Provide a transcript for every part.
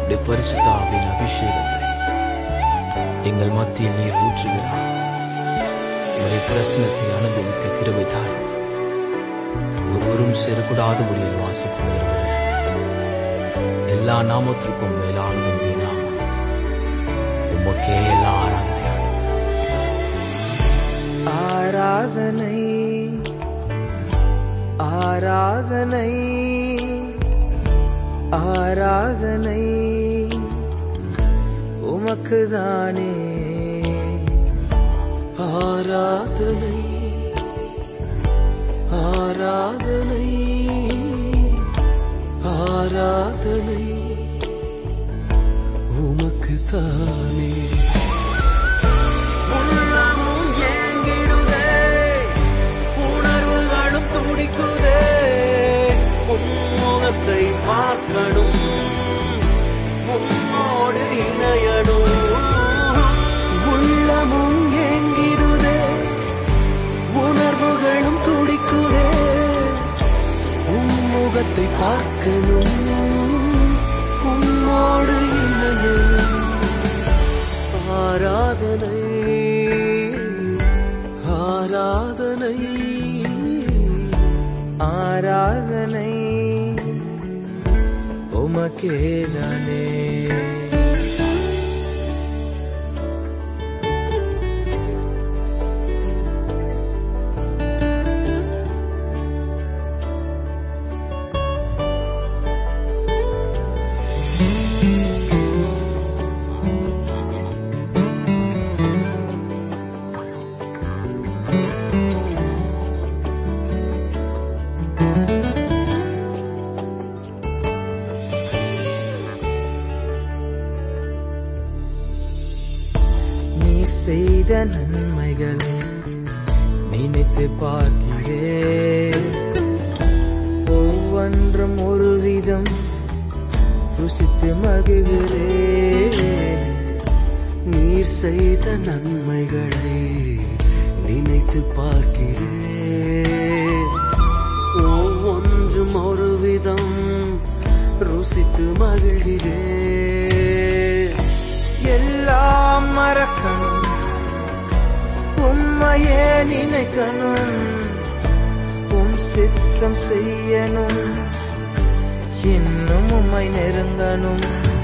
உடைய பரிசுத்த ஆவியின் அபிஷேகத்தை எங்கள் மத்தியில் நீர் ஊற்றுகிறார் உடைய பிரசனத்தை அனுபவிக்க கிருபை தாரும் ஒருவரும் சேரக்கூடாத ஒளியில் வாசப்படுகிறவரே எல்லா நாமத்திற்கும் மேலானது உடைய நாமம் உமக்கே எல்லா ஆராதனை ஆராதனை ஆராதனை ஆராதனை உமக்குதானே ஆராதனை ஆராதனை ஆராதனை உமக்குதானே உள்ளமும் ஏங்கிடுதே உணர்வுகளும் துடிக்குதே உன்முகத்தை பார்க்கணும் உன்னோடு இணையணும் உள்ளமும் ஏங்கிடுதே உணர்வுகளும் துடிக்குதே உன்முகத்தை பார்க்கணும் உன்னோடு இணையணும் ஆராதனை ஆராதனை ஆராதனை உமக்கேதானே நீ செய்த நன்மைகளை நினைத்து பார்க்கிறேன் ஒவ்வொன்றும் ஒரு விதம் ருசித்து மகிழ்கிறேன் நீர் செய்த நன்மைகளை நினைத்து பார்க்கிறேன் ஒவ்வொன்றும் ஒரு விதம் ருசித்து மகிழ்கிறேன் எல்லாம் மறக்கணும் உம்மையே நினைக்கணும் உம் சித்தம் செய்யணும் இன்னும் உம்மை நெருங்கணும்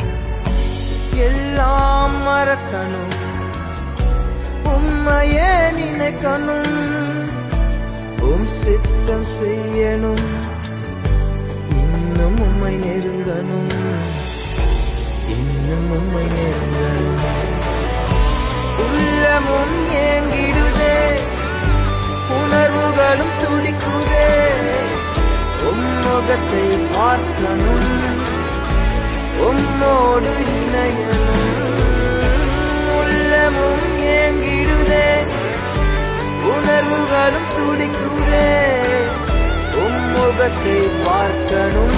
எல்லாம் மறக்கணும் உம்மையே நினைக்கணும் உம் சித்தம் செய்யணும் இன்னும் உம்மை நெருங்கணும் இன்னும் உம்மை நெருங்கணும் உள்ளமும் ஏங்கிடுதே உணர்வுகளும் துடிக்குதே உம்முகத்தை பார்க்கணும் உம்மோடு இணையணும் உள்ளமும் ஏங்கிடுதே உணர்வுகளும் துடிக்குதே உம்முகத்தை பார்க்கணும்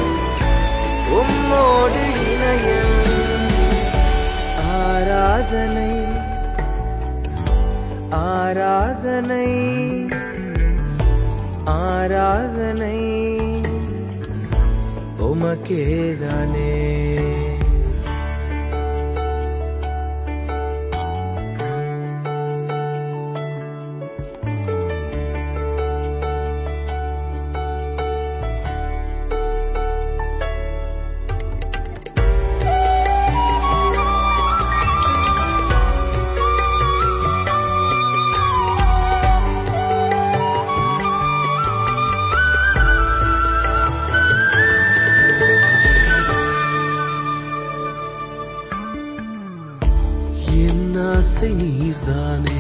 உம்மோடு இணையணும் ஆராதனை ஆராதனை ஆராதனை உமக்கேதானே என் ஆசை நீர்தானே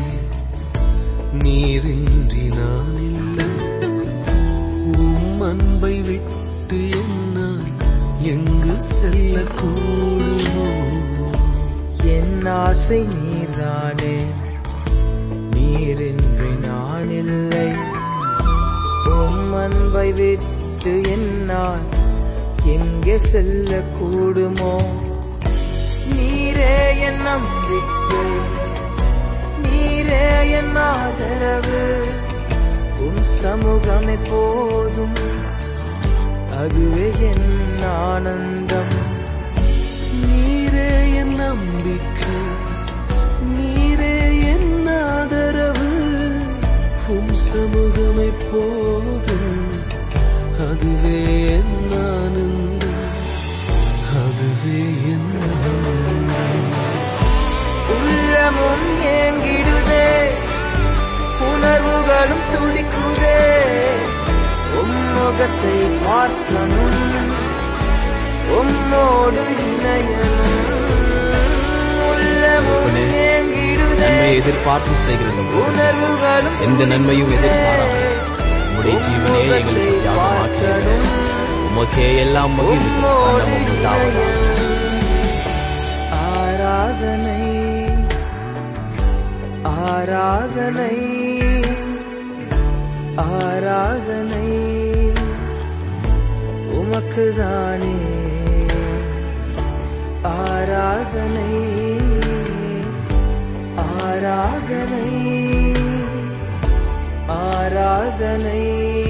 நீரின்றி நான் இல்லை உம் அன்பை விட்டு என்னால் எங்கு செல்லக்கூடுமோ என் ஆசை நீர்தானே நீரின்றி நான் இல்லை உம் அன்பை விட்டு என்னால் எங்கே செல்லக்கூடுமோ நீரே என் நம்பிக்கை நீரே என் ஆதரவு உன் சமூகம் எப்போதும் அதுவே என் ஆனந்தம் நம்பிக்கை நீரே என் ஆதரவு உம் சமூகம் எப்போதும் அதுவே என் ஆனந்தம் அதுவே என் ஆனந்தம் உள்ளமும் ஏங்கிடுதே உணர்வுகளும் துடிக்குதே உம் முகத்தை பார்க்கணும் உம்மோடு இணையணும் உள்ளமும் அப்பனே, ஏங்கிடுதே நன்மையை எதிர்பார்த்து செய்கிறது உணர்வுகளும் எந்த நன்மையும் எதிர்பாராமல் உம்முடைய ஜீவனே எங்களுக்கு தியாகமாக்கிறேன் உமக்கே எல்லாம் மகிழ்ந்து உம்மோடு உண்டாவதாக ஆராதனை ஆராதனை ஆராதனை உமக்குதானே ஆராதனை ஆராதனை ஆராதனை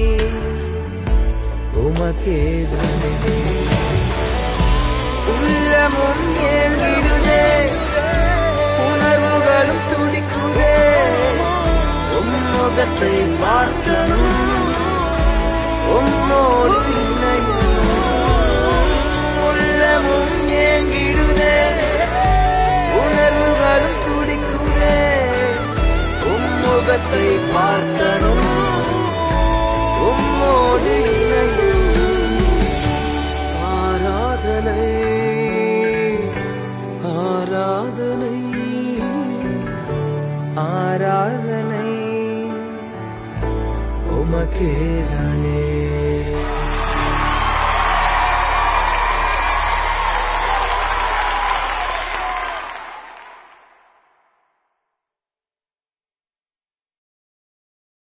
உமக்கேதானே உள்ளமும் ஏங்கிடுதே உணர்வுகளும் துடிக்குதே உம் முகத்தை பார்க்கணும் உம்மோடு இணையணும் உள்ளமும் ஏங்கிடுதே உணர்வுகளும் துடிக்குதே உம் முகத்தை பார்க்கணும் உம்மோடு இணையணும் ஆராதனை ஆராதனை ஆராதனை உமக்கேதானே